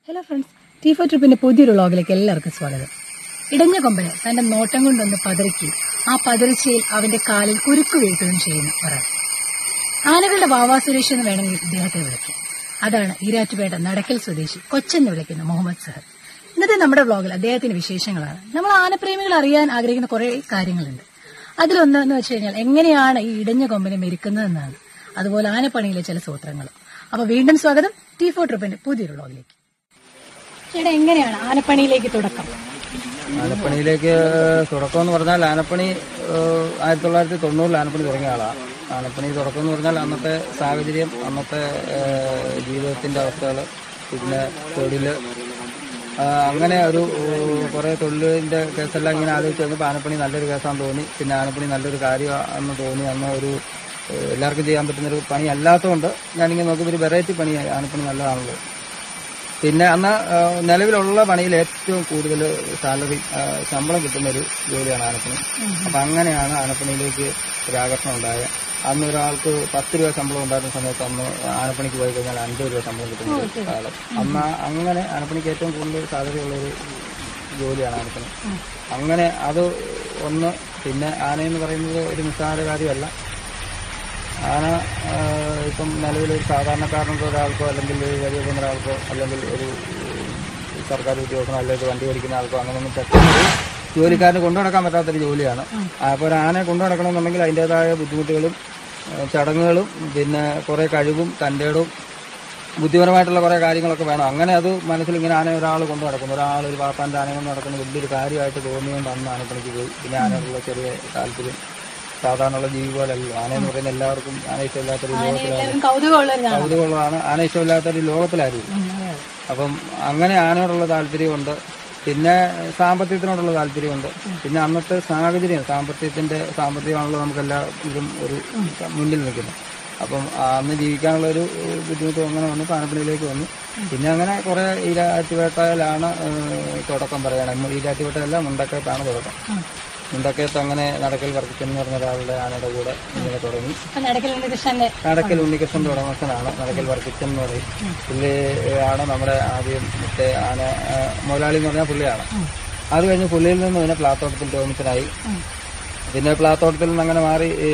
Hello friends T four ട്രിപ്പിന്റെ പുതിയൊരു വ്ളോഗിലേക്ക് എല്ലാവർക്കും സ്വാഗതം ഇടഞ്ഞ കൊമ്പനെ തന്റെ നോട്ടം കൊണ്ടൊന്ന് പതറിക്കുകയും ആ പതറിച്ചയിൽ അവന്റെ കാലിൽ കുരുക്ക് വീഴ്ത്തുകയും ചെയ്യുന്ന ഒരാൾ ആനകളുടെ വാവാ സുരേഷ് എന്ന് വേണമെങ്കിൽ ഇദ്ദേഹത്തെ വിളിക്കും അതാണ് ഈരാറ്റുപേട്ട നടക്കൽ സ്വദേശി കൊച്ചെന്ന് വിളിക്കുന്ന മുഹമ്മദ് സഹർ ഇന്നത്തെ നമ്മുടെ വ്ളോഗിൽ അദ്ദേഹത്തിന്റെ വിശേഷങ്ങളാണ് നമ്മൾ ആനപ്രേമികൾ അറിയാൻ ആഗ്രഹിക്കുന്ന കുറെ കാര്യങ്ങളുണ്ട് അതിലൊന്ന് എന്ന് വെച്ച് കഴിഞ്ഞാൽ എങ്ങനെയാണ് ഈ ഇടഞ്ഞ കൊമ്പനെ മെരുക്കുന്നതെന്നാണ് അതുപോലെ ആനപ്പണിയിലെ ചില സൂത്രങ്ങളും അപ്പൊ വീണ്ടും സ്വാഗതം ടി ഫോർ ട്രിപ്പിന്റെ പുതിയൊരു വ്ളോഗിലേക്ക് ചേട്ടാ എങ്ങനെയാണ് ആനപ്പണിയിലേക്ക് തുടക്കം ആനപ്പണിയിലേക്ക് തുടക്കം എന്ന് പറഞ്ഞാൽ ആനപ്പണി ഏഹ്, ആയിരത്തി തൊള്ളായിരത്തി തൊണ്ണൂറിൽ ആനപ്പണി തുടങ്ങിയ ആളാണ് ആനപ്പണി തുടക്കം എന്ന് പറഞ്ഞാൽ അന്നത്തെ സാഹചര്യം അന്നത്തെ ഏഹ്, ജീവിതത്തിന്റെ അവസ്ഥകൾ പിന്നെ തൊഴില് ആ, അങ്ങനെ ഒരു ഏഹ്, കുറെ തൊഴിലിന്റെ കേസെല്ലാം ഇങ്ങനെ ആലോചിച്ച് വന്നപ്പോൾ ആനപ്പണി നല്ലൊരു കേസാന്ന് തോന്നി പിന്നെ ആനപ്പണി നല്ലൊരു കാര്യമാണെന്ന് തോന്നി അന്ന് ഒരു ഏഹ്, എല്ലാവർക്കും ചെയ്യാൻ പറ്റുന്നൊരു പണി അല്ലാത്തതുകൊണ്ട് ഞാനിങ്ങനെ നോക്കുമ്പോൾ ഒരു വെറൈറ്റി പണി ആനപ്പണി നല്ലതാണല്ലോ പിന്നെ അന്ന് ആ, നിലവിലുള്ള പണിയിൽ ഏറ്റവും കൂടുതൽ സാലറി ആ, ശമ്പളം കിട്ടുന്ന ഒരു ജോലിയാണ് ആനപ്പണി അപ്പൊ അങ്ങനെയാണ് ആനപ്പണിയിലേക്ക് ഒരു ആകർഷണം ഉണ്ടായത് അന്ന് ഒരാൾക്ക് പത്ത് രൂപ ശമ്പളം ഉണ്ടായിരുന്ന സമയത്ത് അന്ന് ആനപ്പണിക്ക് പോയി കഴിഞ്ഞാൽ അൻപത് രൂപ ശമ്പളം കിട്ടുന്ന ഒരു കാലം അന്ന് അങ്ങനെ ആനപ്പണിക്ക് ഏറ്റവും കൂടുതൽ സാലറി ഉള്ള ഒരു ജോലിയാണ് ആനപ്പണി അങ്ങനെ അത് ഒന്ന് പിന്നെ ആനയെന്ന് പറയുന്നത് ഒരു നിസ്സാര കാര്യമല്ല ആന ആ, ഇപ്പം നിലവിൽ ഒരു സാധാരണക്കാരനോ ഒരാൾക്കോ അല്ലെങ്കിൽ ഒരു വലിയ ഒരാൾക്കോ അല്ലെങ്കിൽ ഒരു ഉം, സർക്കാർ ഉദ്യോഗസ്ഥനോ അല്ലെങ്കിൽ വണ്ടി ഓടിക്കുന്ന ആൾക്കോ അങ്ങനെയൊന്നും പെട്ടെന്ന് ഒരു ജോലിക്കാരന് കൊണ്ടു നടക്കാൻ പറ്റാത്തൊരു ജോലിയാണ് അപ്പോൾ ഒരു ആനയെ കൊണ്ടു നടക്കണമെന്നുണ്ടെങ്കിൽ അതിൻ്റെതായ ബുദ്ധിമുട്ടുകളും ആ, ചടങ്ങുകളും പിന്നെ കുറേ കഴിവും തൻ്റെടും ബുദ്ധിപരമായിട്ടുള്ള കുറേ കാര്യങ്ങളൊക്കെ വേണം അങ്ങനെ അത് മനസ്സിൽ ഇങ്ങനെ ആന ഒരാൾ കൊണ്ട് നടക്കുന്നു ഒരാൾ ഒരു പാപ്പാൻ്റെ ആനയെ കൊണ്ട് നടക്കുന്ന വലിയൊരു കാര്യമായിട്ട് തോന്നിയുകൊണ്ട് അന്ന് ആനപ്പണിക്ക് പോയി പിന്നെ ആനയോടുള്ള ചെറിയ താല്പര്യം സാധാരണയുള്ള ജീവി പോലല്ല ആന എന്ന് പറയുന്ന എല്ലാവർക്കും ആന ഇഷ്ടമില്ലാത്തൊരു ലോകത്തിലാണ് എല്ലാവരും കൗതുകമുള്ളവരാണ് കൗതുകമുള്ളതാണ് ആന ഇഷ്ടമില്ലാത്തൊരു ലോകത്തിലായിരിക്കും അപ്പം അങ്ങനെ ആനയോടുള്ള താല്പര്യമുണ്ട് പിന്നെ സാമ്പത്തികത്തിനോടുള്ള താല്പര്യമുണ്ട് പിന്നെ അന്നത്തെ സാഹചര്യം സാമ്പത്തികത്തിന്റെ സാമ്പത്തികമാണല്ലോ നമുക്ക് എല്ലാ ഇതും ഒരു മുന്നിൽ നിൽക്കുന്നത് അപ്പം അന്ന് ജീവിക്കാനുള്ള ഒരു ബുദ്ധിമുട്ട് അങ്ങനെ വന്നു പാനപ്പണിയിലേക്ക് വന്നു പിന്നെ അങ്ങനെ കുറെ ഈരാറ്റുപേട്ടയിലാണ് ഏഹ്, തുടക്കം പറയണം ഈരാറ്റുപേട്ടയല്ല മുണ്ടക്കയത്താണ് തുടക്കം മുണ്ടക്കയത്ത് അങ്ങനെ നടക്കൽ വർക്കിച്ചൻ എന്ന് പറഞ്ഞ ഒരാളുടെ ആനയുടെ കൂടെ ഇങ്ങനെ തുടങ്ങി അപ്പൊ നടക്കലുണ്ട് കൃഷ്ണന്റെ നടക്കൽ ഉണ്ണികൃഷ്ണൻ ഉടമസ്ഥനാണ് നടക്കൽ വർക്കിച്ചൻ എന്ന് പറയും പുള്ളി ആണ് നമ്മുടെ ആദ്യം മറ്റേ ആന ആ, മുതലാളി എന്ന് പറഞ്ഞാൽ പുള്ളിയാണ് അത് കഴിഞ്ഞ് പുള്ളിയിൽ നിന്ന് പിന്നെ പ്ലാത്തോട്ടത്തിൽ ടോമിച്ചനായി പിന്നെ പ്ലാത്തോട്ടത്തിൽ നിന്ന് അങ്ങനെ മാറി ഈ,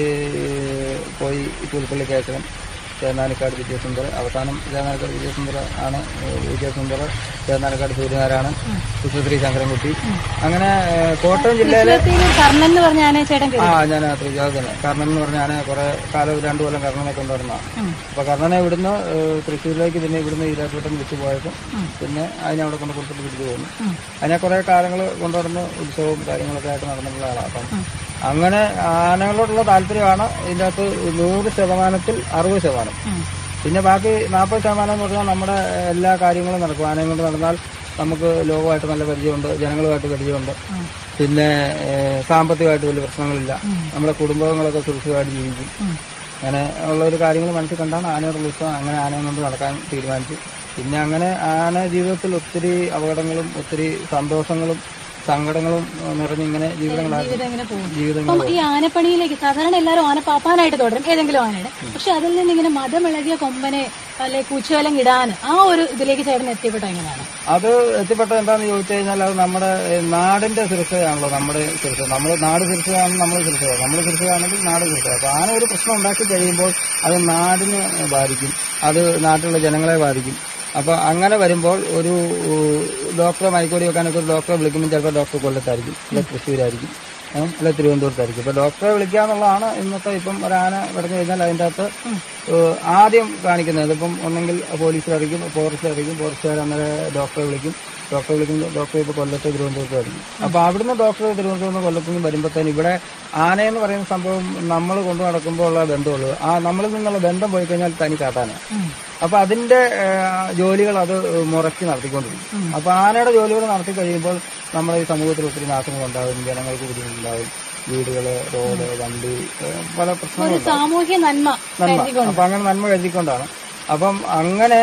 പോയി പുൽപ്പള്ളി കേശവൻ ചേന്നാനിക്കാട് വിജയസുന്ദർ അവസാനം ചേന്നാനിക്കാട് വിജയസുന്ദർ ആണ് ഏ, വിജയസുന്ദർ ചേന്നാനിക്കാട് സൂര്യനാരായണൻ സുശ്രീ ശങ്കരൻകുട്ടി അങ്ങനെ ഏ, കോട്ടയം ജില്ലയിലെ കർണൻ എന്ന് പറഞ്ഞ ആനയെ ചേട്ടൻ ആ ഞാൻ തൃശ്ശൂർ തന്നെ കർണൻ എന്ന് പറഞ്ഞ ഞാൻ കുറെ കാലം രണ്ടു കൊല്ലം കർണനെ കൊണ്ടുവരുന്നതാണ് അപ്പൊ കർണനെ ഇവിടുന്ന് ഏഹ്, തൃശ്ശൂരിലേക്ക് പിന്നെ ഇവിടുന്ന് ഈരാറ്റുവട്ടം വിളിച്ചു പോയപ്പോൾ പിന്നെ അതിനെ അവിടെ കൊണ്ട് കൊടുത്തിട്ട് തിരിച്ചു പോകുന്നു അതിനെ കുറെ കാലങ്ങൾ കൊണ്ടുവരുന്ന ഉത്സവവും കാര്യങ്ങളൊക്കെ ആയിട്ട് നടന്നിട്ടുള്ള ആളാണ് അപ്പം അങ്ങനെ ആനകളോടുള്ള താല്പര്യമാണ് ഇതിൻ്റെ അകത്ത് നൂറ് ശതമാനത്തിൽ അറുപത് ശതമാനം പിന്നെ ബാക്കി നാൽപ്പത് ശതമാനം എന്ന് പറഞ്ഞാൽ നമ്മുടെ എല്ലാ കാര്യങ്ങളും നടക്കും ആനയും കൊണ്ട് നടന്നാൽ നമുക്ക് ലോകമായിട്ട് നല്ല പരിചയമുണ്ട് ജനങ്ങളുമായിട്ട് പരിചയമുണ്ട് പിന്നെ ഏഹ്, സാമ്പത്തികമായിട്ട് വലിയ പ്രശ്നങ്ങളില്ല നമ്മുടെ കുടുംബങ്ങളൊക്കെ സുരക്ഷിതമായിട്ട് ജീവിക്കും അങ്ങനെ ഉള്ള ഒരു കാര്യങ്ങൾ മനസ്സിൽ കണ്ടാണ് ആനയോടുള്ള ഇഷ്ടം അങ്ങനെ ആനയെ കൊണ്ട് നടക്കാൻ തീരുമാനിച്ചു പിന്നെ അങ്ങനെ ആന ജീവിതത്തിൽ ഒത്തിരി അപകടങ്ങളും ഒത്തിരി സന്തോഷങ്ങളും സങ്കടങ്ങളും ഏഹ്, നിറഞ്ഞിങ്ങനെ ജീവിതങ്ങളായിരുന്നു ഇതെങ്ങനെ പോകും ജീവിതങ്ങൾ അപ്പം ഈ ആനപ്പണിയിലേക്ക് സാധാരണ എല്ലാവരും ആന പാപ്പാനായിട്ട് തുടരും ഏതെങ്കിലും ആനയുടെ പക്ഷെ അതിൽ നിന്ന് ഇങ്ങനെ മതമിളകിയ കൊമ്പനെ അല്ലെ കൂച്ചുവലം ഇടാൻ ആ ഒരു ഇതിലേക്ക് ചേട്ടൻ എത്തിപ്പെട്ട എങ്ങനെയാണ് അത് എത്തിപ്പെട്ട എന്താന്ന് ചോദിച്ചു കഴിഞ്ഞാൽ അത് നമ്മുടെ ഏഹ്, നാടിന്റെ സുരക്ഷയാണല്ലോ നമ്മുടെ സുരക്ഷ നമ്മൾ നാട് സുരക്ഷയാണ് നമ്മൾ സുരക്ഷ നമ്മൾ സുരക്ഷയാണെങ്കിൽ നാട് സുരക്ഷ അപ്പൊ ആന ഒരു പ്രശ്നം ഉണ്ടാക്കി കഴിയുമ്പോൾ അത് നാടിനെ ബാധിക്കും അത് നാട്ടിലുള്ള ജനങ്ങളെ ബാധിക്കും അപ്പൊ അങ്ങനെ വരുമ്പോൾ ഒരു ഏഹ്, ഡോക്ടറെ മൈക്കോടി വെക്കാനൊക്കെ ഒരു ഡോക്ടറെ വിളിക്കുമ്പോൾ ചിലപ്പോൾ ഡോക്ടർ കൊല്ലത്തായിരിക്കും അല്ലെ തൃശ്ശൂരായിരിക്കും ഏഹ്, അല്ലെ തിരുവനന്തപുരത്തായിരിക്കും ഇപ്പൊ ഡോക്ടറെ വിളിക്കാന്നുള്ളതാണ് ഇന്നത്തെ ഇപ്പം ഒരു ആന കിടന്നു കഴിഞ്ഞാൽ അതിൻ്റെ അകത്ത് ഏഹ്, ആദ്യം കാണിക്കുന്നത് ഇപ്പം ഒന്നെങ്കിൽ പോലീസിൽ അറിയിക്കും ഫോറസ്റ്റിൽ അറിയിക്കും ഫോറസ്റ്റുകാർ അന്നേരം ഡോക്ടറെ വിളിക്കും ഡോക്ടറെ വിളിക്കും ഡോക്ടറെ ഇപ്പോൾ കൊല്ലത്ത് തിരുവനന്തപുരത്ത് ആയിരിക്കും അപ്പൊ അവിടുന്ന് ഡോക്ടർ തിരുവനന്തപുരത്ത് നിന്ന് കൊല്ലത്ത് നിന്ന് വരുമ്പോഴത്തേന് ഇവിടെ ആനയെന്ന് പറയുന്ന സംഭവം നമ്മൾ കൊണ്ടു നടക്കുമ്പോൾ ഉള്ള ബന്ധമുള്ളൂ ആ നമ്മളിൽ നിന്നുള്ള ബന്ധം പോയി കഴിഞ്ഞാൽ തനി കാട്ടാനാണ് അപ്പൊ അതിന്റെ ഏഹ്, ജോലികൾ അത് മുറക്കി നടത്തിക്കൊണ്ടിരിക്കും അപ്പൊ ആനയുടെ ജോലികൾ നടത്തി കഴിയുമ്പോൾ നമ്മുടെ ഈ സമൂഹത്തിൽ ഒത്തിരി നാശങ്ങൾ ഉണ്ടാകും ജനങ്ങൾക്ക് ബുദ്ധിമുട്ടുണ്ടാകും വീടുകള് റോഡ് വണ്ടി ഏഹ്, പല പ്രശ്നങ്ങളുണ്ടാകും സാമൂഹ്യ നന്മ നന്മ അപ്പൊ അങ്ങനെ നന്മ കരുതിക്കൊണ്ടാണ് അപ്പം അങ്ങനെ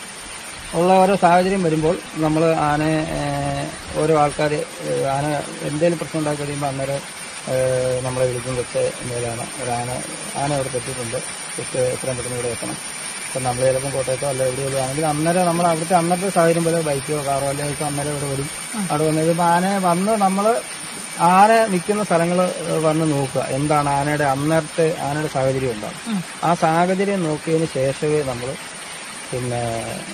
ഉള്ള ഓരോ സാഹചര്യം വരുമ്പോൾ നമ്മൾ ആനയെ ഏഹ്, ഓരോ ആൾക്കാർ ആന എന്തെങ്കിലും പ്രശ്നം ഉണ്ടാക്കി കഴിയുമ്പോൾ അന്നേരം ഏഹ്, നമ്മളെ വിളിക്കും കൊച്ചെ മേലാണ് ഒരു ആന ആന അവിടെ തെറ്റിയിട്ടുണ്ട് കൊച്ച് എത്രയും പെട്ടെന്ന് ഇവിടെ എത്തണം ഇപ്പം നമ്മൾ ചിലപ്പോൾ കോട്ടയത്തോ അല്ല എവിടെയെങ്കിലും ആണെങ്കിൽ അന്നേരം നമ്മൾ അവിടുത്തെ അന്നത്തെ സാഹചര്യം പോലെ ബൈക്കോ കാറോ അല്ലെങ്കിൽ ഇപ്പം അന്നേരം ഇവിടെ വരും അവിടെ വന്നത് ഇപ്പം ആന വന്ന് നമ്മൾ ആന നിൽക്കുന്ന സ്ഥലങ്ങൾ വന്ന് നോക്കുക എന്താണ് ആനയുടെ അന്നത്തെ ആനയുടെ സാഹചര്യം ഉണ്ടാകും ആ സാഹചര്യം നോക്കിയതിന് ശേഷമേ നമ്മൾ പിന്നെ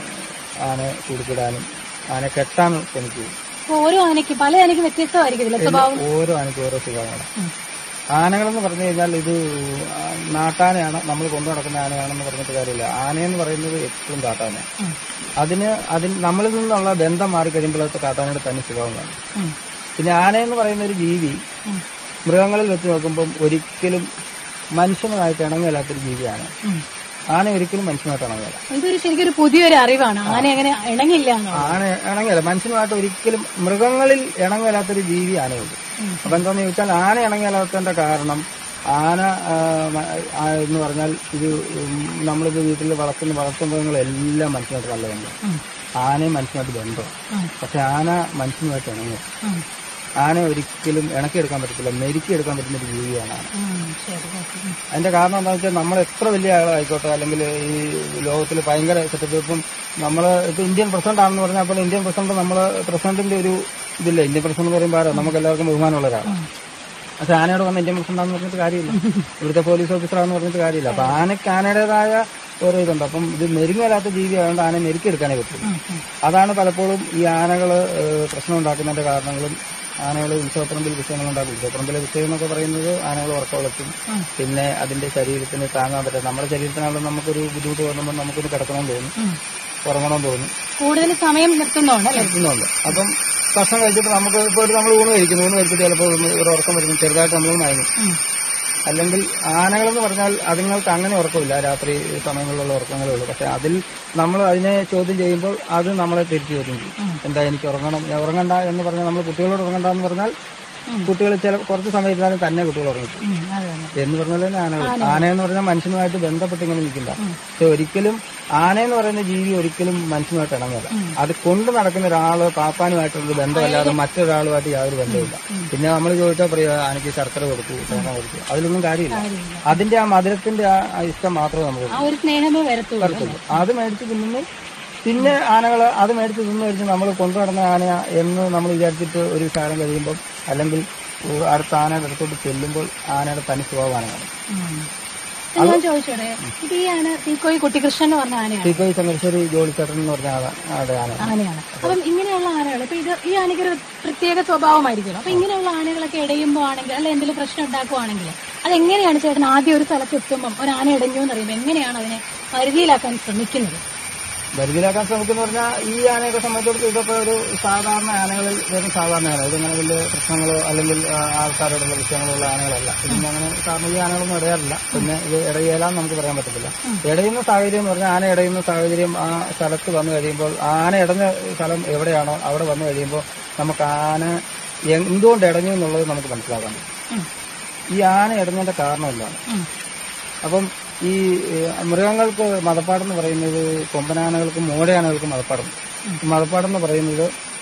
ആന കുടുക്കിടാനും ആന കെട്ടാനും ശ്രമിക്കുകയും അപ്പൊ ഓരോ ആനയ്ക്ക് പല ആനയ്ക്കും വ്യത്യസ്തമായിരിക്കും സ്വഭാവം ഓരോ ആനയ്ക്കും ഓരോ സ്വഭാവമാണ് ഉം. ആനകളെന്ന് പറഞ്ഞു കഴിഞ്ഞാൽ ഇത് ആ, നാട്ടാനയാണ് നമ്മൾ കൊണ്ടു നടക്കുന്ന ആനയാണെന്ന് പറഞ്ഞിട്ട് കാര്യമില്ല ആനയെന്ന് പറയുന്നത് എപ്പോഴും കാട്ടാനയാണ് ഉം. അതിന് അതിന് നമ്മളിൽ നിന്നുള്ള ബന്ധം മാറിക്കഴിയുമ്പോഴത്തെ കാട്ടാനയുടെ തനി സ്വഭാവം കാണും ഉം. പിന്നെ ആനയെന്ന് പറയുന്ന ഒരു ജീവി ഉം. മൃഗങ്ങളിൽ വെച്ച് നോക്കുമ്പം ഒരിക്കലും മനുഷ്യനുമായിട്ട് ഇണങ്ങില്ലാത്തൊരു ജീവിയാണ് ഉം. ആന ഒരിക്കലും മനുഷ്യനുമായിട്ട് ഇണങ്ങില്ല ഇതൊരു ശരിക്കും ഒരു പുതിയൊരു അറിവാണ് ആന എങ്ങനെ ഇണങ്ങില്ല എന്നുള്ളത് ആന ഇണങ്ങില്ല മനുഷ്യനുമായിട്ട് ഒരിക്കലും മൃഗങ്ങളിൽ ഇണങ്ങില്ലാത്തൊരു ജീവി ആനയുണ്ട് ഉം. അപ്പൊ എന്താന്ന് ചോദിച്ചാൽ ആന ഇണങ്ങില്ലാത്തതിന്റെ കാരണം ആന ആ, മ- ആ, എന്ന് പറഞ്ഞാൽ ഇത് ഉം, നമ്മളിത് വീട്ടിൽ വളർത്തുന്ന വളർത്തുമൃഗങ്ങളെല്ലാം മനുഷ്യനായിട്ട് നല്ല ബന്ധം ഉം. ആനയും മനുഷ്യനായിട്ട് ബന്ധം ഉം. പക്ഷെ ആന മനുഷ്യനുമായിട്ട് ഇണങ്ങും ഉം. ആന ഒരിക്കലും ഇണക്കിയെടുക്കാൻ പറ്റത്തില്ല മെരുക്കിയെടുക്കാൻ പറ്റുന്ന ഒരു ജീവിയാണ് ആന ഉം. ശരി ഓക്കെ. ഉം. അതിന്റെ കാരണം എന്താണെന്ന് വെച്ചാൽ നമ്മൾ എത്ര വലിയ ആളായിക്കോട്ടെ അല്ലെങ്കിൽ ഈ ലോകത്തിൽ ഭയങ്കര സെറ്റപ്പ് ഇപ്പം നമ്മൾ ഇപ്പൊ ഇന്ത്യൻ പ്രസിഡന്റ് ആണെന്ന് പറഞ്ഞാൽ അപ്പോൾ ഇന്ത്യൻ പ്രസിഡന്റ് നമ്മൾ പ്രസിഡന്റിന്റെ ഒരു ഇതില്ല ഇന്ത്യൻ പ്രസിഡന്റ് എന്ന് പറയുമ്പോൾ ആരാ നമുക്ക് എല്ലാവർക്കും ബഹുമാനമുള്ള ഒരാളാണ് പക്ഷെ ആനയോട് വന്ന ഇന്ത്യൻ പ്രസിഡന്റ് ആണെന്ന് പറഞ്ഞിട്ട് കാര്യമില്ല ഇവിടുത്തെ പോലീസ് ഓഫീസറാണെന്ന് പറഞ്ഞിട്ട് കാര്യമില്ല അപ്പൊ ആനയ്ക്ക് ആനയുടേതായ ഓരോ ഇതുണ്ട് അപ്പം ഇത് മെരുങ്ങലാത്ത ജീവി ആയതുകൊണ്ട് ആന മെരുക്കിയെടുക്കാനേ പറ്റുള്ളൂ ഉം. ഉം. അതാണ് പലപ്പോഴും ഈ ആനകൾ പ്രശ്നം ഉണ്ടാക്കുന്നതിന്റെ കാരണങ്ങളും ആനകൾ ഉത്സവപ്പറമ്പിൽ വിഷയങ്ങൾ ഉണ്ടാക്കും ഉത്സവപ്പറമ്പിലെ വിഷയം എന്നൊക്കെ പറയുന്നത് ആനകൾ ഉറക്കമുളച്ചും ഉം. പിന്നെ അതിന്റെ ശരീരത്തിന് താങ്ങാൻ പറ്റാത്ത നമ്മുടെ ശരീരത്തിനാണെങ്കിലും നമുക്കൊരു ബുദ്ധിമുട്ട് തോന്നുമ്പോൾ നമുക്കൊരു കിടക്കണമെന്ന് തോന്നും ഉം. ഉറങ്ങണമെന്ന് തോന്നും കൂടുതൽ സമയം നിർത്തുന്നുണ്ട് അല്ലേ ഇന്നുണ്ട് അപ്പം ഭക്ഷണം കഴിച്ചിട്ട് നമുക്ക് ഇപ്പോൾ ഒരു നമ്മൾ ഊണ് കഴിക്കുന്നു ഊണ് കഴിച്ചിട്ട് ചിലപ്പോൾ ഒന്ന് ഒരു ഉറക്കം വരുന്നു ചെറുതായിട്ട് നമ്മൾ മയങ്ങും ഉം. അല്ലെങ്കിൽ ആനകളെന്ന് പറഞ്ഞാൽ അതുങ്ങൾക്ക് അങ്ങനെ ഉറക്കമില്ല രാത്രി സമയങ്ങളിലുള്ള ഉറക്കങ്ങളേ ഉള്ളൂ പക്ഷെ അതിൽ നമ്മൾ അതിനെ ചോദ്യം ചെയ്യുമ്പോൾ അത് നമ്മളെ തിരിച്ചു ചോദ്യം ചെയ്യും ഉം. എന്താ എനിക്ക് ഉറങ്ങണം ഞാൻ ഉറങ്ങണ്ട എന്ന് പറഞ്ഞാൽ നമ്മൾ കുട്ടികളോട് ഉറങ്ങണ്ട എന്ന് പറഞ്ഞാൽ ഉം. കുട്ടികൾ ചില കുറച്ച് സമയത്തിനാലും തന്നെ കുട്ടികൾ ഉറങ്ങിക്കും ഉം. അതെ അതെ എന്ന് പറഞ്ഞാൽ തന്നെ ആനകൾ ആന എന്ന് പറഞ്ഞാൽ മനുഷ്യനുമായിട്ട് ബന്ധപ്പെട്ട് ഇങ്ങനെ നിൽക്കില്ല ഉം. പക്ഷെ ഒരിക്കലും ആന എന്ന് പറയുന്ന ജീവി ഒരിക്കലും മനുഷ്യനുമായിട്ട് ഇണങ്ങില്ല ഉം. അത് കൊണ്ട് നടക്കുന്ന ഒരാള് പാപ്പാനുമായിട്ടുള്ള ബന്ധമല്ലാതെ മറ്റൊരാളുമായിട്ട് യാതൊരു ബന്ധമില്ല പിന്നെ നമ്മൾ ചോദിച്ചാൽ പറയുക ആനയ്ക്ക് ശർക്കര കൊടുത്തു തേങ്ങ കൊടുത്തു അതിലൊന്നും കാര്യമില്ല കാര്യമില്ല. അതിന്റെ ആ മധുരത്തിന്റെ ആ ആ ഇഷ്ടം മാത്രമേ നമുക്ക് ആ ഒരു സ്നേഹമേ വരത്തുള്ളൂ വരത്തുള്ളൂ അത് മേടിച്ച് തിന്നുന്നു പിന്നെ ആനകൾ അത് മേടിച്ച് തിന്നു കഴിഞ്ഞ് നമ്മൾ കൊണ്ടു നടന്ന ആന എന്ന് നമ്മൾ വിചാരിച്ചിട്ട് ഒരു കാലം കഴിയുമ്പോൾ അല്ലെങ്കിൽ ഉ- അടുത്ത ആനയുടെ അടുത്തോട്ട് ചെല്ലുമ്പോൾ ആനയുടെ തനി സ്വഭാവമാണ് കാണുന്നത് ഉം. ഇത് ഞാൻ ചോദിച്ചോടെ ഇത് ഈ ആന തീക്കോയി കുട്ടികൃഷ്ണൻ എന്ന് പറഞ്ഞ ആനയാണ് തീക്കോയി ചങ്ങരശ്ശേരി ജോലിച്ചേട്ടൻ എന്ന് പറഞ്ഞ ആളാ ആടെ ആന ആനയാണ് അപ്പം ഇങ്ങനെയുള്ള ആനകൾ ഇപ്പൊ ഇത് ഈ ആനയ്ക്ക് ഒരു പ്രത്യേക സ്വഭാവമായിരിക്കുമല്ലോ അപ്പൊ ഇങ്ങനെയുള്ള ആനകളൊക്കെ ഇടയുമ്പോൾ ആണെങ്കിൽ അല്ലെ എന്തെങ്കിലും പ്രശ്നം ഉണ്ടാക്കുവാണെങ്കിൽ അതെങ്ങനെയാണ് ചേട്ടൻ ആദ്യം ഒരു സ്ഥലത്ത് എത്തുമ്പോൾ ഒരു ആന ഇടഞ്ഞു എന്ന് പറയുമ്പോൾ എങ്ങനെയാണ് അതിനെ പരിധിയിലാക്കാൻ ശ്രമിക്കുന്നത് പരിധിയിലാക്കാൻ ശ്രമിക്കുന്ന പറഞ്ഞാൽ ഈ ആനയൊക്കെ സംബന്ധിച്ചിടത്തോളം ഇതൊക്കെ ഒരു സാധാരണ ആനകളിൽ വെറും സാധാരണ ആന ഇതങ്ങനെ വലിയ പ്രശ്നങ്ങളോ അല്ലെങ്കിൽ ആ, ആൾക്കാരോടുള്ള വിഷയങ്ങളോ ഉള്ള ആനകളല്ല ഇതിന് അങ്ങനെ കാരണം ഈ ആനകളൊന്നും ഇടയാറില്ല പിന്നെ ഇത് ഇടയിലാന്ന് നമുക്ക് പറയാൻ പറ്റത്തില്ല ഇടയുന്ന സാഹചര്യം എന്ന് പറഞ്ഞാൽ ആന ഇടയുന്ന സാഹചര്യം ആ സ്ഥലത്ത് വന്നു കഴിയുമ്പോൾ ആന ഇടഞ്ഞ സ്ഥലം എവിടെയാണോ അവിടെ വന്നു കഴിയുമ്പോൾ നമുക്ക് ആന എന്തുകൊണ്ട് ഇടഞ്ഞു എന്നുള്ളത് നമുക്ക് മനസ്സിലാക്കാൻ പറ്റും ഉം. ഈ ആന ഇടഞ്ഞതിന്റെ കാരണം എന്താണ് ഉം. അപ്പം ഈ ഏഹ്, മൃഗങ്ങൾക്ക് മതപ്പാടെന്ന് പറയുന്നത് കൊമ്പനാനകൾക്കും മോടയാനകൾക്കും മതപ്പാടുണ്ട് മതപ്പാടെന്ന് പറയുന്നത്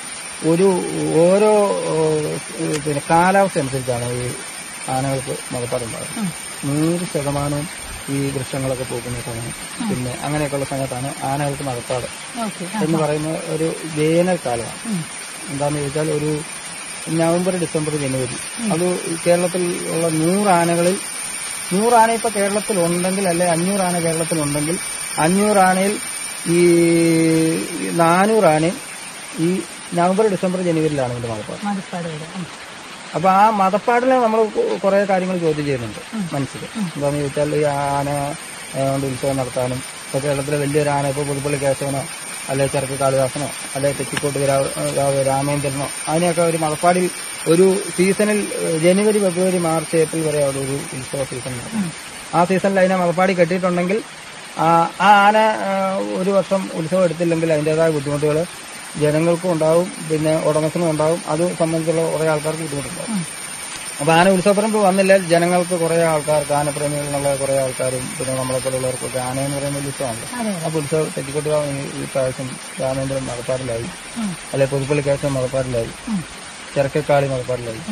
ഒരു ഓരോ ഏഹ്, പിന്നെ കാലാവസ്ഥ അനുസരിച്ചാണ് ഈ ആനകൾക്ക് മതപ്പാടുണ്ടാകുന്നത് ഉം. നൂറ് ശതമാനവും ഈ വൃക്ഷങ്ങളൊക്കെ പോകുന്ന സമയം പിന്നെ അങ്ങനെയൊക്കെയുള്ള സമയത്താണ് ആനകൾക്ക് മതപ്പാട് ഓക്കെ എന്ന് പറയുന്നത് ഒരു വേനൽക്കാലമാണ് എന്താണെന്ന് ചോദിച്ചാൽ ഒരു നവംബർ ഡിസംബർ ജനുവരി അത് കേരളത്തിൽ ഉള്ള നൂറ് ആനകളിൽ നൂറ് ആന ഇപ്പൊ കേരളത്തിൽ ഉണ്ടെങ്കിൽ അല്ലെ അഞ്ഞൂറ് ആന കേരളത്തിൽ ഉണ്ടെങ്കിൽ അഞ്ഞൂറ് ആനയിൽ ഈ നാനൂറ് ആനയും ഈ നവംബർ ഡിസംബർ ജനുവരിയിലാണ് ഇതിന്റെ മതപ്പാട് മതിപ്പാട് വരും ഉം. അപ്പൊ ആ മതപ്പാടിനെ നമ്മൾ കുറെ കാര്യങ്ങൾ ചോദ്യം ചെയ്യുന്നുണ്ട് മനസ്സിൽ എന്താണെന്ന് ചോദിച്ചാൽ ഈ ആന ഏ, കൊണ്ട് ഉത്സവം നടത്താനും ഇപ്പൊ കേരളത്തിലെ വലിയൊരു ആന ഇപ്പൊ പുതുപ്പള്ളി കേശവനോ അല്ലെ ചെറുക്ക് കാളിദാസനോ അല്ലെ തെച്ചിക്കോട്ട് രാ- രാ- രാമേന്ദ്രനോ അതിനെയൊക്കെ ഒരു മതപ്പാടിൽ ഒരു സീസണിൽ ഏ, ജനുവരി ഫെബ്രുവരി മാർച്ച് ഏപ്രിൽ വരെ അവിടെ ഒരു ഉത്സവ സീസൺ നടക്കും ആ സീസണിൽ അതിനെ മതപ്പാടി കെട്ടിയിട്ടുണ്ടെങ്കിൽ ആ ആ ആന ആ, ഒരു വർഷം ഉത്സവം എടുത്തില്ലെങ്കിൽ അതിൻ്റെതായ ബുദ്ധിമുട്ടുകൾ ജനങ്ങൾക്കും ഉണ്ടാവും പിന്നെ ഉടമസ്ഥനും ഉണ്ടാവും അത് സംബന്ധിച്ചുള്ള കുറെ ആൾക്കാർക്ക് ബുദ്ധിമുട്ടുണ്ടാവും അപ്പൊ ആന ഉത്സവപ്പറമ്പ് വന്നില്ല ജനങ്ങൾക്ക് കുറെ ആൾക്കാർക്ക് ആനപ്രേമികളുള്ള കുറെ ആൾക്കാരും പിന്നെ നമ്മളെ പോലുള്ളവർക്കൊക്കെ ആന എന്ന് പറയുന്ന ഒരു ഉത്സവമാണ് അതെ അപ്പൊ ഉത്സവം തെറ്റിക്കോട്ട് ഈ പ്രാവശ്യം രാമേന്ദ്രൻ മതപ്പാടിലായി ഉം. അല്ലെ പുതുപ്പള്ളി കേശവൻ മതപ്പാടിലായി ഉം. ചെറുക്കക്കാളി മതപ്പാടിലായി ഉം.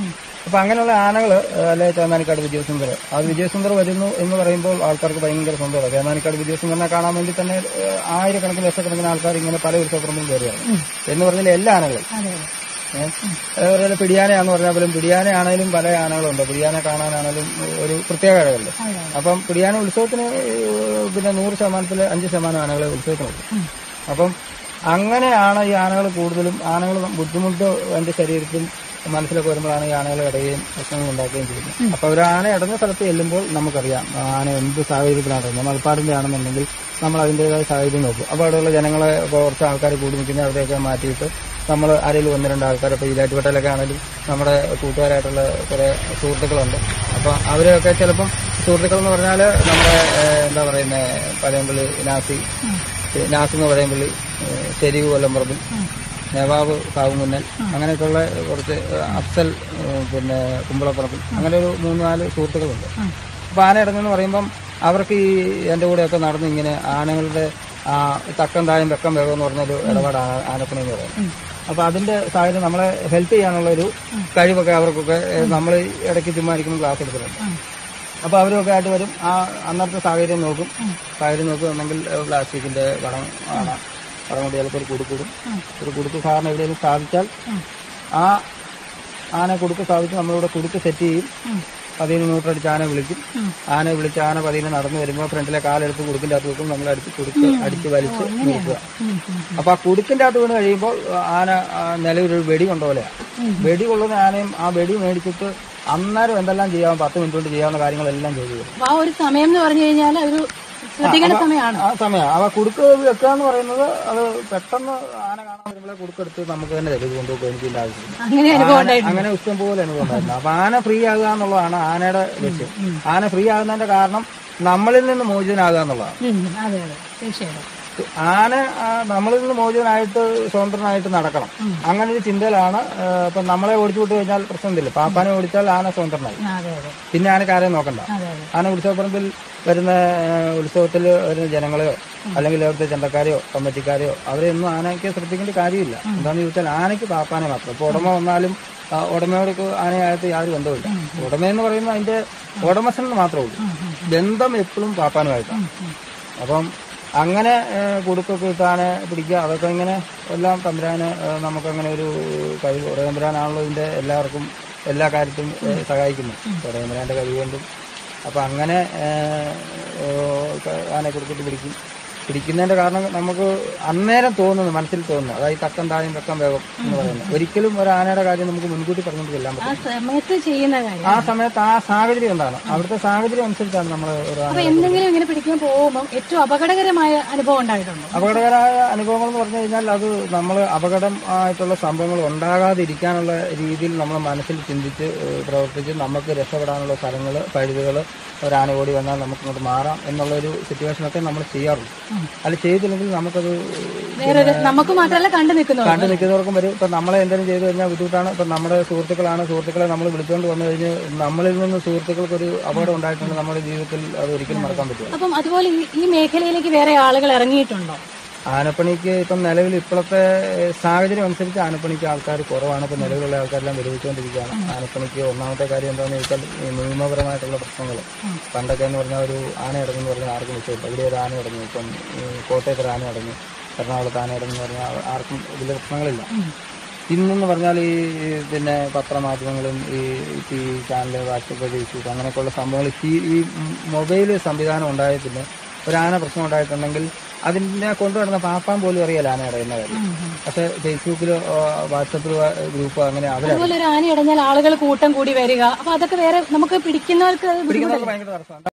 അപ്പൊ അങ്ങനെയുള്ള ആനകൾ അല്ലെ ചേന്നാനിക്കാട് വിജയസുന്ദർ ആ വിജയസുന്ദർ വരുന്നു എന്ന് പറയുമ്പോൾ ആൾക്കാർക്ക് ഭയങ്കര സന്തോഷം ചേന്നാനിക്കാട് വിജയസുന്ദറിനെ കാണാൻ വേണ്ടി തന്നെ ഏഹ്, ആയിരക്കണക്കിന് ലക്ഷക്കണക്കിന് ആൾക്കാർ ഇങ്ങനെ പല ഉത്സവപ്പുറമ്പും കയറുകയാണ് എന്ന് പറഞ്ഞാൽ എല്ലാ ആനകളും അതെ അതെ ഏഹ്, അതുപോലെ പിടിയാനയാന്ന് പറഞ്ഞാൽ പോലും പിടിയാനയാണേലും പല ആനകളുണ്ട് പിടിയാനെ കാണാനാണേലും ഒരു പ്രത്യേക കഴിവല്ലേ അതെ അപ്പം പിടിയാന ഉത്സവത്തിന് ഏഹ്, പിന്നെ നൂറ് ശതമാനത്തിൽ അഞ്ച് ശതമാനം ആനകൾ ഉത്സവത്തിനുണ്ട് അപ്പം അങ്ങനെയാണ് ഈ ആനകൾ കൂടുതലും ആനകൾ ബുദ്ധിമുട്ട് എന്റെ ശരീരത്തിൽ മനസ്സിലൊക്കെ വരുമ്പോഴാണ് ഈ ആനകൾ ഇടയുകയും പ്രശ്നങ്ങൾ ഉണ്ടാക്കുകയും ചെയ്യുന്നത് അപ്പൊ ഒരു ആന ഇടഞ്ഞ സ്ഥലത്ത് ചെല്ലുമ്പോൾ നമുക്കറിയാം ആ ആന എന്ത് സാഹചര്യത്തിലാണ് ഇടുന്നത് മലപ്പാടിന്റെ ആണെന്നുണ്ടെങ്കിൽ നമ്മൾ അതിൻ്റെതായ സാഹചര്യം നോക്കും അപ്പോൾ അവിടെയുള്ള ജനങ്ങളെ ഇപ്പോൾ കുറച്ച് ആൾക്കാർ കൂടി നിൽക്കുന്ന അവരെയൊക്കെ മാറ്റിയിട്ട് നമ്മൾ ആരെങ്കിലും ഒന്ന് രണ്ട് ആൾക്കാർ ഇപ്പോൾ ഈരാറ്റുപേട്ടയിലൊക്കെ ആണെങ്കിലും നമ്മുടെ കൂട്ടുകാരായിട്ടുള്ള കുറേ സുഹൃത്തുക്കളുണ്ട് അപ്പോൾ അവരെയൊക്കെ ചിലപ്പം സുഹൃത്തുക്കൾ എന്ന് പറഞ്ഞാൽ നമ്മുടെ ഏഹ്, എന്താ പറയുന്നത് പഴയമ്പള്ളി നാസി നാസ് എന്ന് പറയുമ്പള്ളി ഏഹ്, ചെരിവ് കൊല്ലംപറമ്പിൽ നവാബ് കാവുമുന്നൽ അങ്ങനെയൊക്കെയുള്ള കുറച്ച് അഫ്സൽ ഏഹ്, പിന്നെ കുമ്പളപ്പറമ്പിൽ അങ്ങനെ ഒരു മൂന്ന് നാല് സുഹൃത്തുക്കളുണ്ട് അപ്പൊ ആന ഇടങ്ങെന്ന് പറയുമ്പം അവർക്ക് ഈ എന്റെ കൂടെയൊക്കെ നടന്ന് ഇങ്ങനെ ആനകളുടെ ആ തക്കം തായം വെക്കം വേഗം എന്ന് പറഞ്ഞൊരു ഇടപാടാണ് ആനപ്പണി എന്ന് പറയുന്നത് അപ്പൊ അതിന്റെ സാഹചര്യം നമ്മളെ ഹെൽപ്പ് ചെയ്യാനുള്ള ഒരു കഴിവൊക്കെ അവർക്കൊക്കെ നമ്മൾ ഇടയ്ക്ക് ചുമ്മാ ഇരിക്കുമ്പോൾ ക്ലാസ് എടുക്കുന്നുണ്ട് അപ്പൊ അവരൊക്കെ ആയിട്ട് വരും ആ അന്നത്തെ സാഹചര്യം നോക്കും സാഹചര്യം നോക്കുന്നുണ്ടെങ്കിൽ പ്ലാസ്റ്റിക്കിന്റെ വടം ആണ വടം കൊണ്ട് ചിലപ്പോൾ ഒരു കുടുക്കൂടും ഒരു കുടുക്ക് സാറിന് എവിടെയെങ്കിലും സ്ഥാപിച്ചാൽ ആ ആന കുടുക്ക് സ്ഥാപിച്ച് നമ്മളിവിടെ കുടുക്ക് സെറ്റ് ചെയ്യും പതിന് ന്യൂട്രൽ അടിച്ച് ആന വിളിക്കും ആന വിളിച്ച് ആന പതിന് നടന്നു വരുമ്പോൾ ഫ്രണ്ടിലെ കാലെടുത്ത് കുടുക്കിന്റെ അകത്ത് വെക്കും നമ്മൾ അടിച്ച് കുടുക്ക് അടിച്ച് വലിച്ച് നിർത്തുക അപ്പൊ ആ കുടുക്കിന്റെ അകത്ത് വീണ് കഴിയുമ്പോൾ ആന ആ, നിലവിലൊരു വെടി കൊണ്ട പോലെയാണ് വെടി കൊള്ളുന്ന ആനയും ആ വെടി മേടിച്ചിട്ട് അന്നേരം എന്തെല്ലാം ചെയ്യാം പത്ത് മിനിറ്റ് കൊണ്ട് ചെയ്യാവുന്ന കാര്യങ്ങളെല്ലാം ചെയ്തു തരും അപ്പൊ ആ ഒരു സമയം എന്ന് പറഞ്ഞു കഴിഞ്ഞാൽ ഒരു ശ്രദ്ധിക്കേണ്ട സമയമാണ് ആ സമയം അവ കുടുക്ക് വെക്കുക എന്ന് പറയുന്നത് അത് പെട്ടെന്ന് ആന കാണാൻ വരുമ്പോഴേ കുടുക്കെടുത്ത് നമുക്ക് തന്നെ തരും ഇത് കൊണ്ടുപോയി എനിക്കില്ല ആവശ്യമില്ല അങ്ങനെ അനുഭവം ആന- ഉണ്ടായിട്ടുണ്ട് അങ്ങനെ ഇഷ്ടം പോലെ അനുഭവം ഉണ്ടായിരുന്നു അപ്പൊ ആന ഫ്രീ ആകുക എന്നുള്ളതാണ് ആനയുടെ ലക്ഷ്യം ആന ഫ്രീ ആകുന്നതിന്റെ കാരണം നമ്മളിൽ നിന്ന് മോചിതനാകുക എന്നുള്ളതാണ് ഉം, അതെ അതെ തീർച്ചയായിട്ടും ആന ആ, നമ്മളിൽ നിന്ന് മോചിതനായിട്ട് സ്വതന്ത്രനായിട്ട് നടക്കണം അങ്ങനെ ഒരു ചിന്തയിലാണ് ആ, ഇപ്പൊ നമ്മളെ ഓടിച്ചു വിട്ട് കഴിഞ്ഞാൽ പ്രശ്നമില്ല പാപ്പാനെ ഓടിച്ചാൽ ആന സ്വതന്ത്രനായി ആ, അതെ അതെ പിന്നെ ആനക്ക് ആരെയും നോക്കണ്ട അതെ അതെ ആന ഉത്സവപ്പറമ്പിൽ വരുന്ന ഉത്സവത്തിൽ വരുന്ന ജനങ്ങളെയോ അല്ലെങ്കിൽ അവിടുത്തെ ചന്തക്കാരെയോ കമ്മിറ്റിക്കാരെയോ അവരെയൊന്നും ആനയ്ക്ക് ശ്രദ്ധിക്കേണ്ട കാര്യമില്ല എന്താണെന്ന് ചോദിച്ചാൽ ആനയ്ക്ക് പാപ്പാനെ മാത്രം ഇപ്പൊ ഉടമ വന്നാലും ആ, ഉടമയോടൊക്കെ ആനയായിട്ട് യാതൊരു ബന്ധമില്ല ഉടമയെന്ന് പറയുന്നത് അതിന്റെ ഉടമസ്ഥന് മാത്രമേ ഉള്ളൂ ബന്ധം എപ്പോഴും പാപ്പാനുമായിട്ടാണ് അപ്പം അങ്ങനെ ഏഹ്, കുടുക്കൊക്കെ ഇട്ട് ആന പിടിക്കുക അതൊക്കെ ഇങ്ങനെ എല്ലാം തമ്പുരാന് ഏഹ്, നമുക്കങ്ങനെ ഒരു കഴിവ് തമ്പുരാനാണല്ലോ ഇതിന്റെ എല്ലാവർക്കും എല്ലാ കാര്യത്തിലും ഏഹ്, സഹായിക്കുന്നു തമ്പുരാന്റെ കഴിവ് കൊണ്ടും അപ്പൊ അങ്ങനെ ഏഹ്, ഏഹ്, ആനയെ കൊടുത്തിട്ട് പിടിക്കും പിടിക്കുന്നതിന്റെ കാരണം നമുക്ക് അന്നേരം തോന്നുന്നു മനസ്സിൽ തോന്നുന്നു അതായത് തക്കം താഴെയും തക്കം വേഗം എന്ന് പറയുന്നത് ഒരിക്കലും ഒരു ആനയുടെ കാര്യം നമുക്ക് മുൻകൂട്ടി പറഞ്ഞുകൊണ്ട് ചെല്ലാൻ പറ്റും ആ സമയത്ത് ചെയ്യുന്ന കാര്യം ആ സമയത്ത് ആ സാഹചര്യം എന്താണ് അവിടുത്തെ സാഹചര്യം അനുസരിച്ചാണ് നമ്മൾ ഒരു ആന അപ്പൊ എന്തെങ്കിലും ഇങ്ങനെ പിടിക്കാൻ പോകുമ്പോൾ ഏറ്റവും അപകടകരമായ അനുഭവം ഉണ്ടായിട്ടുണ്ടോ അപകടകരമായ അനുഭവങ്ങൾ എന്ന് പറഞ്ഞു കഴിഞ്ഞാൽ അത് നമ്മൾ അപകടം ആയിട്ടുള്ള സംഭവങ്ങൾ ഉണ്ടാകാതിരിക്കാനുള്ള രീതിയിൽ നമ്മൾ മനസ്സിൽ ചിന്തിച്ച് ഏഹ്, പ്രവർത്തിച്ച് നമുക്ക് രക്ഷപ്പെടാനുള്ള സ്ഥലങ്ങൾ പഴുതുകൾ ഒരാന ഓടി വന്നാൽ നമുക്ക് ഇങ്ങോട്ട് മാറാം എന്നുള്ള ഒരു സിറ്റുവേഷനൊക്കെ നമ്മൾ ചെയ്യാറുണ്ട് അത് ചെയ്തില്ലെങ്കിൽ നമുക്കത് വേറൊരു നമുക്ക് മാത്രമല്ല കണ്ടു നിൽക്കുന്നവർ കണ്ടു നിൽക്കുന്നവർക്കും വരും ഇപ്പം നമ്മളെ എന്തെങ്കിലും ചെയ്തു കഴിഞ്ഞാൽ ബുദ്ധിമുട്ടാണ് ഇപ്പം നമ്മുടെ സുഹൃത്തുക്കളാണ് സുഹൃത്തുക്കളെ നമ്മൾ വിളിച്ചുകൊണ്ട് വന്നു കഴിഞ്ഞ് നമ്മളിൽ നിന്ന് സുഹൃത്തുക്കൾക്കൊരു അപകടം ഉണ്ടായിട്ടുണ്ട് നമ്മുടെ ജീവിതത്തിൽ അത് ഒരിക്കലും മറക്കാൻ പറ്റില്ല അപ്പം അതുപോലെ ഈ- ഈ മേഖലയിലേക്ക് വേറെ ആളുകൾ ഇറങ്ങിയിട്ടുണ്ടോ ആനപ്പണിക്ക് ഇപ്പം നിലവിൽ ഇപ്പോഴത്തെ സാഹചര്യം അനുസരിച്ച് ആനപ്പണിക്ക് ആൾക്കാർ കുറവാണ് ഇപ്പം നിലവിലുള്ള ആൾക്കാരെല്ലാം വിരമിച്ചുകൊണ്ടിരിക്കുകയാണ് ആനപ്പണിക്ക് ഒന്നാമത്തെ കാര്യം എന്താണെന്ന് ചോദിച്ചാൽ ഈ നിയമപരമായിട്ടുള്ള പ്രശ്നങ്ങൾ പണ്ടൊക്കെ എന്ന് പറഞ്ഞാൽ ഒരു ആന ഇറങ്ങുമെന്ന് പറഞ്ഞാൽ ആർക്കും വിഷയമില്ല ഇവിടെ ഒരു ആന ഇറങ്ങി ഇപ്പം ഈ കോട്ടയത്ത് ഒരു ആന ഇറങ്ങി എറണാകുളത്ത് ആന ഇറങ്ങി എന്ന് പറഞ്ഞാൽ ആർക്കും വലിയ പ്രശ്നങ്ങളില്ല ഇന്നെന്ന് പറഞ്ഞാൽ ഈ പിന്നെ പത്രമാധ്യമങ്ങളും ഈ T V channel WhatsApp Facebook അങ്ങനെയൊക്കെയുള്ള സംഭവങ്ങൾ ഈ ഈ മൊബൈൽ സംവിധാനം ഉണ്ടായ പിന്നെ ഒരു ആന പ്രശ്നം ഉണ്ടായിട്ടുണ്ടെങ്കിൽ അതിനെ കൊണ്ടുവരുന്ന പാപ്പാൻ പോലും അറിയാല ആന ഇടയുന്ന കാര്യം പക്ഷെ ഫേസ്ബുക്കിലോ വാട്സപ്പിലോ ഗ്രൂപ്പോ അങ്ങനെ അവരറിയാം അതുപോലെ ഒരു ആന ഇടഞ്ഞാൽ ആളുകൾ കൂട്ടം കൂടി വരിക അപ്പൊ അതൊക്കെ വേറെ നമുക്ക് പിടിക്കുന്നവർക്ക് അത് ബുദ്ധിമുട്ടല്ലേ? ഭയങ്കര തടസ്സമാണ്